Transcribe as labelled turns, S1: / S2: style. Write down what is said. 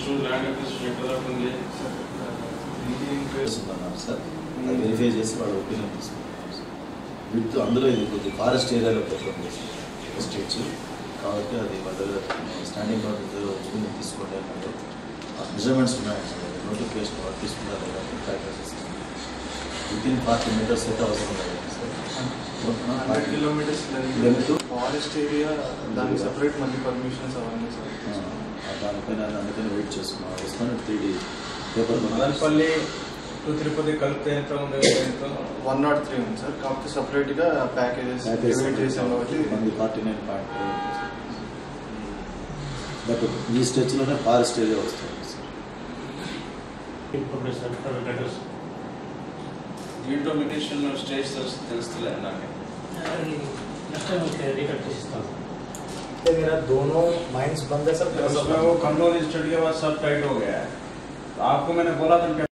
S1: Acquisition land acquisition ఎక్కడ దాకా ఉంది
S2: చేస్తున్నారు సార్ అది వెరిఫై చేసి వాళ్ళ ఒపీనియన్ తీసుకుంటున్నారు సార్ విత్ అందులో ఇది కొద్ది ఫారెస్ట్ ఏరియాలో పెట్టండి ఎస్టేట్స్ కాబట్టి అది వాళ్ళ స్టాండింగ్ ఆర్డర్ ఒపీనియన్ తీసుకోండి అన్నారు మెజర్మెంట్స్ ఉన్నాయి నోటిఫికేషన్ వాళ్ళు తీసుకున్నారు లేదా track with in forty meters అయితే అవసరం లేదు sir
S3: hundred kilometers
S2: Length?
S3: Forest area దానికి సపరేట్ మళ్ళీ పర్మిషన్స్ అవన్నీ సార్
S2: ఆ, దానిపైన అందుకని వెయిట్ చేస్తున్నాం వస్తాను three D paper
S4: Madanapalle to Tirupati కలిపితే ఎంత ఉంది ఎంత
S3: వన్ నాట్ త్రీ ఉంది సార్ కాకపోతే సపరేట్ గా ప్యాకేజెస్ డివైడ్ చేసాం కాబట్టి
S2: మంది ఫార్టీ నైన్ పాయింట్ బట్ ఈ స్టెచ్లోనే ఫారెస్ట్ ఏరియా వస్తుంది సార్
S5: ఇన్ఫర్మేషన్ లెటర్స్
S1: డీటోమినేషన్ స్టేజ్ తెలుస్తలే నాకు
S5: नेक्स्ट टाइम उसके रिकट इस्तान
S6: मेरा दोनों माइंस बंद है सर
S4: उसमें वो कमजोर स्टडी के बाद सब टाइट हो गया है तो आपको मैंने बोला था कि